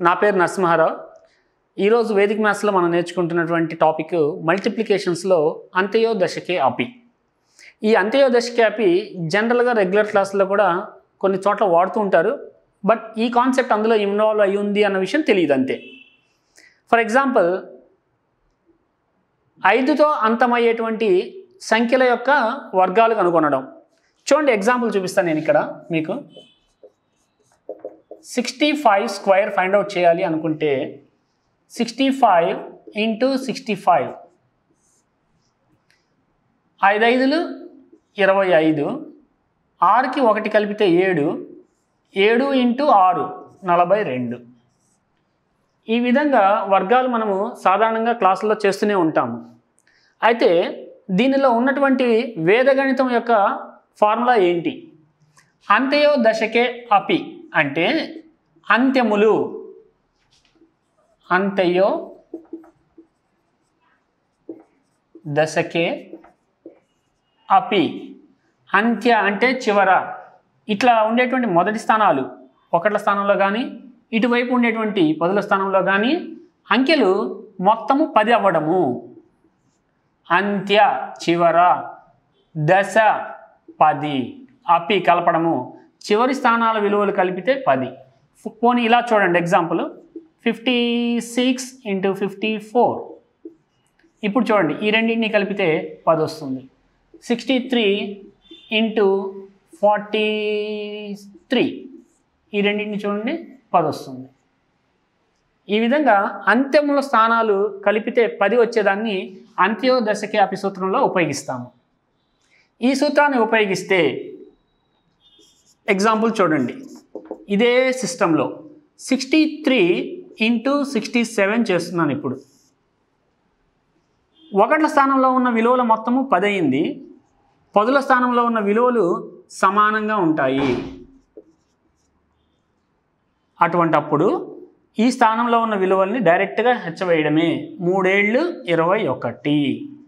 నా పేరు నరసింహారావు ఈరోజు వేదిక మ్యాథ్స్లో మనం నేర్చుకుంటున్నటువంటి టాపిక్ మల్టిప్లికేషన్స్లో అంత్యయో దశకే అపి ఈ అంత్యయో దశకే అపి జనరల్గా రెగ్యులర్ క్లాసుల్లో కూడా కొన్ని చోట్ల వాడుతూ ఉంటారు బట్ ఈ కాన్సెప్ట్ అందులో ఇన్వాల్వ్ అయి ఉంది అన్న విషయం తెలియదు అంతే ఫర్ ఎగ్జాంపుల్ ఐదుతో అంతమయ్యేటువంటి సంఖ్యల యొక్క వర్గాలు కనుగొనడం చూడండి ఎగ్జాంపుల్ చూపిస్తాను నేను ఇక్కడ మీకు sixty five square find out చేయాలి అనుకుంటే sixty five into sixty five ఐదు ఐదులు ఇరవై ఐదు ఆరుకి ఒకటి కలిపితే ఏడు ఏడు ఇంటూ ఆరు నలభై రెండు ఈ విధంగా వర్గాలు మనము సాధారణంగా క్లాసుల్లో చేస్తూనే ఉంటాము అయితే దీనిలో ఉన్నటువంటి వేదగణితం యొక్క ఫార్ములా ఏంటి అంత్యో దశకే అపి అంటే అంత్యములు అంత్యో దశకే అపి అంత్య అంటే చివర ఇట్లా ఉండేటువంటి మొదటి స్థానాలు ఒకట్ల స్థానంలో కానీ ఇటువైపు ఉండేటువంటి పదుల స్థానంలో కానీ అంకెలు మొత్తము పది అవ్వడము అంత్య చివర దశ పది అపి కలపడము చివరి స్థానాల విలువలు కలిపితే పది ఫ్- పోనీ ఇలా చూడండి example fifty six into fifty four ఇప్పుడు చూడండి ఈ రెండింటిని కలిపితే పది వస్తుంది sixty three into forty three ఈ రెండింటిని చూడండి పది వస్తుంది ఈ విధంగా అంత్యముల స్థానాలు కలిపితే పది వచ్చేదాన్ని అంత్యోదశకి అపి సూత్రంలో ఉపయోగిస్తాము ఈ సూత్రాన్ని ఉపయోగిస్తే ఎగ్జాంపుల్ చూడండి ఇదే సిస్టంలో sixty three into sixty seven చేస్తున్నాను ఇప్పుడు ఒకట్ల స్థానంలో ఉన్న విలువల మొత్తము పదయింది పదుల స్థానంలో ఉన్న విలువలు సమానంగా ఉంటాయి అటువంటప్పుడు ఈ స్థానంలో ఉన్న విలువల్ని డైరెక్ట్గా హెచ్చవేయడమే మూడేళ్ళు ఇరవై ఒకటి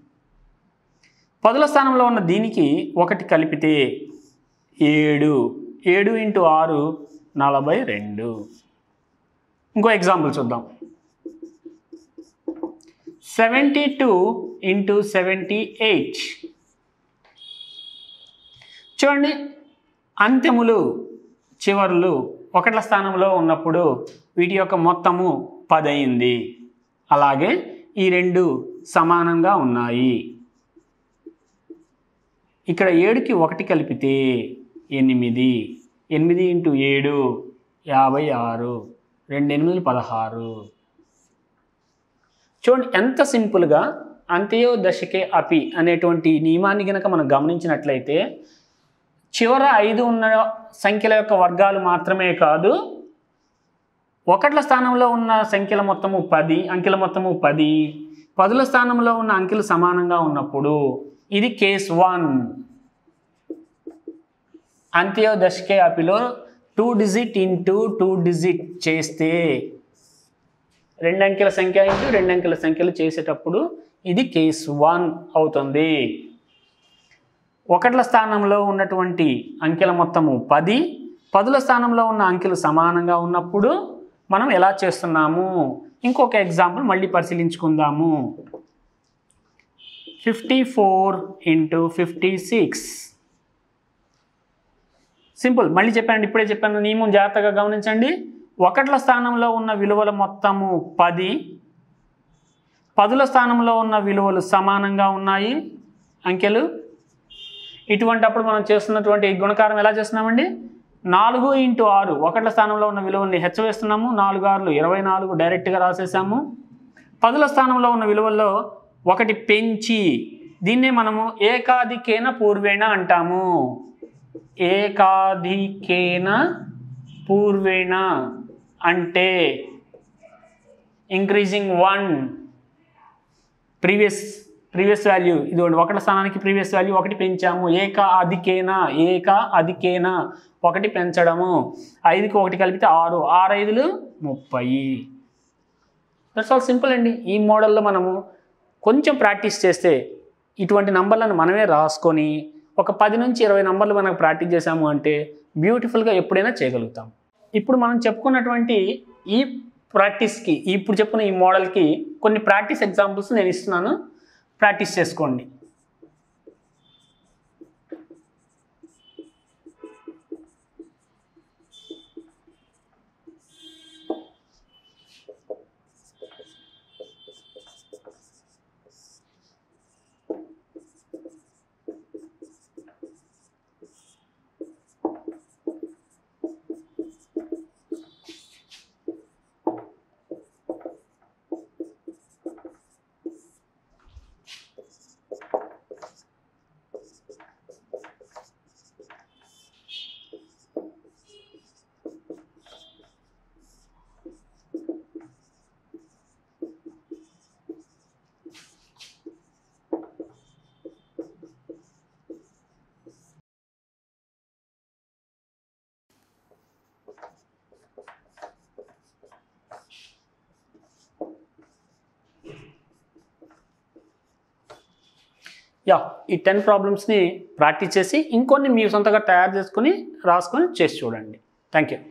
పదుల స్థానంలో ఉన్న దీనికి ఒకటి కలిపితే ఏడు ఏడు ఇంటూ ఆరు నలభై రెండు ఇంకో ఎగ్జాంపుల్ చూద్దాం seventy two into seventy eight చూడండి అంత్యములు చివర్లు ఒకట్ల స్థానంలో ఉన్నప్పుడు వీటి యొక్క మొత్తము పదయింది అలాగే ఈ రెండు సమానంగా ఉన్నాయి ఇక్కడ ఏడుకి ఒకటి కలిపితే ఎనిమిది ఎనిమిది ఇంటూ ఏడు యాభై ఆరు రెండు ఎనిమిది పదహారు చూడండి ఎంత సింపుల్గా అంత్యో దశకే అపి అనేటువంటి నియమాన్ని గనక మనం గమనించినట్లయితే చివర ఐదు ఉన్న సంఖ్యల యొక్క వర్గాలు మాత్రమే కాదు ఒకట్ల స్థానంలో ఉన్న సంఖ్యల మొత్తము పది అంకెల మొత్తము పది పదుల స్థానంలో ఉన్న అంకెలు సమానంగా ఉన్నప్పుడు ఇది కేస్ వన్ అంత్యోదశకే అపిలో two digit into two digit చేస్తే రెండు అంకెల సంఖ్య ఇంటూ రెండు అంకెల సంఖ్యలు చేసేటప్పుడు ఇది కేస్ వన్ అవుతుంది ఒకట్ల స్థానంలో ఉన్నటువంటి అంకెల మొత్తము పది పదుల స్థానంలో ఉన్న అంకెలు సమానంగా ఉన్నప్పుడు మనం ఎలా చేస్తున్నాము ఇంకొక ఎగ్జాంపుల్ మళ్ళీ పరిశీలించుకుందాము fifty four into fifty six simple మళ్ళీ చెప్పాను ఇప్పుడే చెప్పాను నియమం జాగ్రత్తగా గమనించండి ఒకట్ల స్థానంలో ఉన్న విలువల మొత్తము పది పదుల స్థానంలో ఉన్న విలువలు సమానంగా ఉన్నాయి అంకెలు ఇటువంటప్పుడు మనం చేస్తున్నటువంటి ఈ గుణకారం ఎలా చేస్తున్నామండి నాలుగు ఇంటూ ఆరు ఒకట్ల స్థానంలో ఉన్న విలువల్ని హెచ్చవేస్తున్నాము నాలుగు ఆరులు ఇరవై నాలుగు డైరెక్ట్గా రాసేసాము పదుల స్థానంలో ఉన్న విలువల్లో ఒకటి పెంచి దీన్నే మనము ఏకాధికేన పూర్వేణ అంటాము ఏకాధికేన పూర్వేణ అంటే increasing one previous previous value ఇది ఒకటి స్థానానికి ప్రీవియస్ వాల్యూ ఒకటి పెంచాము ఏక అధికేన ఏక అధికేన ఒకటి పెంచడము ఐదుకి ఒకటి కలిపితే ఆరు ఆరు ఐదులు ముప్పై దట్స్ ఆల్ సింపుల్ అండి ఈ మోడల్లో మనము కొంచెం ప్రాక్టీస్ చేస్తే ఇటువంటి నంబర్లను మనమే రాసుకొని ఒక పది నుంచి ఇరవై నంబర్లు మనకు ప్రాక్టీస్ చేసాము అంటే బ్యూటిఫుల్గా ఎప్పుడైనా చేయగలుగుతాం ఇప్పుడు మనం చెప్పుకున్నటువంటి ఈ ప్రాక్టీస్కి ఇప్పుడు చెప్పిన ఈ మోడల్కి కొన్ని ప్రాక్టీస్ ఎగ్జాంపుల్స్ నేను ఇస్తున్నాను ప్రాక్టీస్ చేసుకోండి యా ఈ టెన్ ప్రాబ్లమ్స్ని ప్రాక్టీస్ చేసి ఇంకొన్ని మీ సొంతగా తయారు చేసుకొని రాసుకొని చేసి చూడండి థ్యాంక్ యూ